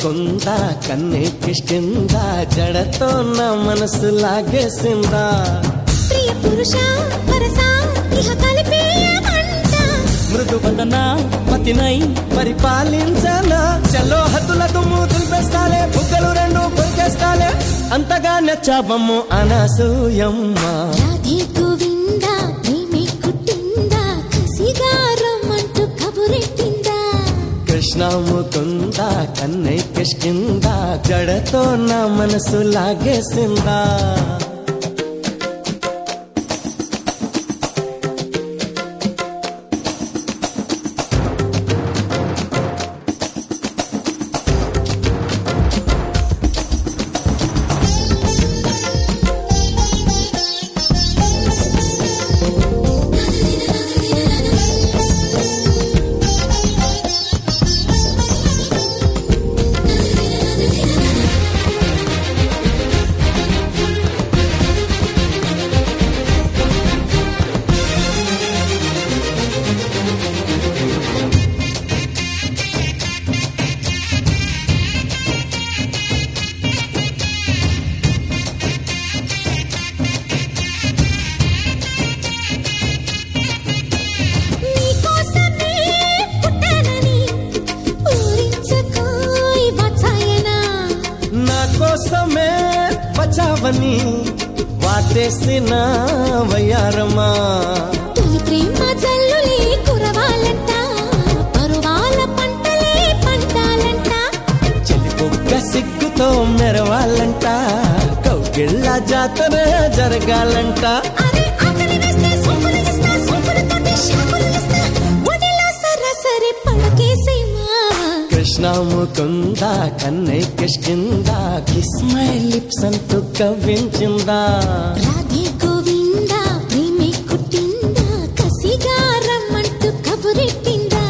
ముకుంద కన్నెక్కిష్టిందా జడతో నా మనసు లాగేసిందా ప్రియ పురుష వరస ఇహ కలిపేయమంట మృదు వదన పతినై పరిపాలించనా చలో హద్దుల దుమ్ము దులిపేస్తాలే బుగ్గలు రెండు కొరికేస్తాలే అంతగా నచ్చాబమ్ము అనసూయమ్మ రాధే గోవింద ప్రేమే కుట్టిందా కసిగా రమ్మంటూ కబురెట్టిందా కృష్ణ ముకుంద కన్నెక్కిష్టిందా జడతో నా మనసు లాగేసిందా నీకోసమే పుట్టానని ఊరించుకోయ్ వాత్సాయనా నా కోసమే వచ్చావని వాటేసిన వయ్యారమా తొలి ప్రేమ జల్లులే కురవాలంట పరువాల పంటలే పంటాలంట చెలిపొక్క సిగ్గుతో మెరవాలంట కౌగిళ్ళ జాతర జరగాలంట అరే ఆకలి వేస్తే సోపులు ఇస్తా సోపులతోటి షాపులు ఇస్తా ఒడిలో సరాసరి పడకేసేమా కృష్ణ ముకుంద కన్నై కిష్కిందా కిస్ మై లిప్స్ అంటూ కవ్వించిందా రాధే గోవింద ప్రేమే కుట్టిందా కసిగా రమ్మంటూ కబురెట్టిందా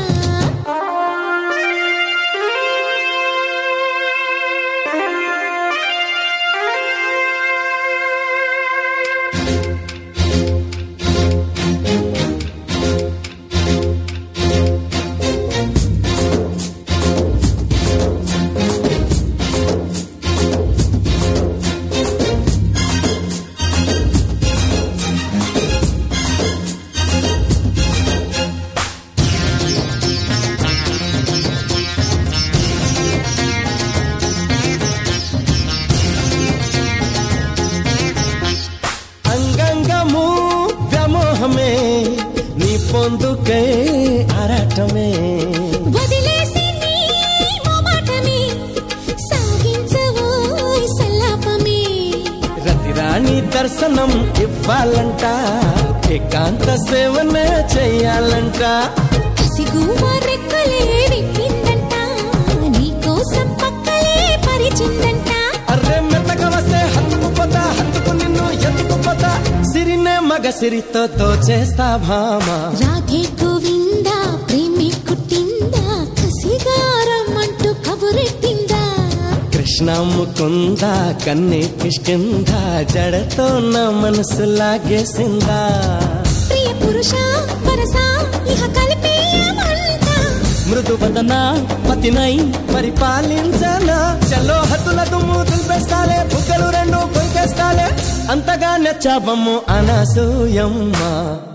అంగంగము వ్యామోహమే నీ పొందుకై ఆరాటమే వదిలేసి నీ మొమాటమే సాగించవోయ్ సల్లాపమే రతిరాణి దర్శనం ఇవ్వాలంట ఏకాంత సేవన చెయ్యాలంట కసిగుమ రెక్కలే విప్పిందంట నీకోసం పక్కలే పరిచిందంట అర్రే మెత్తగా వస్తే హత్తుకుపోతా హత్తుకు నిన్ను ఎత్తుకుపోతా సిరినే మగ సిరితో తోచేస్తా భామా రాధే గోవింద ప్రేమి కుట్టిందా కసిగారమ్మంటూ కబురెట్టిందా కృష్ణ ముకుంద కన్నే కిష్కిందా జడతో నా మనసు లాగేసిందా ప్రియ పురుష వరస ఇహ కలిపేయమంట మృదు వదన పతినై పరిపాలించనా చలో హద్దుల దుమ్ము దులిపేస్తాలే బుగ్గలు రెండు కొరికేస్తాలే అంతగా నచ్చాబమ్ము అనసూయమ్మ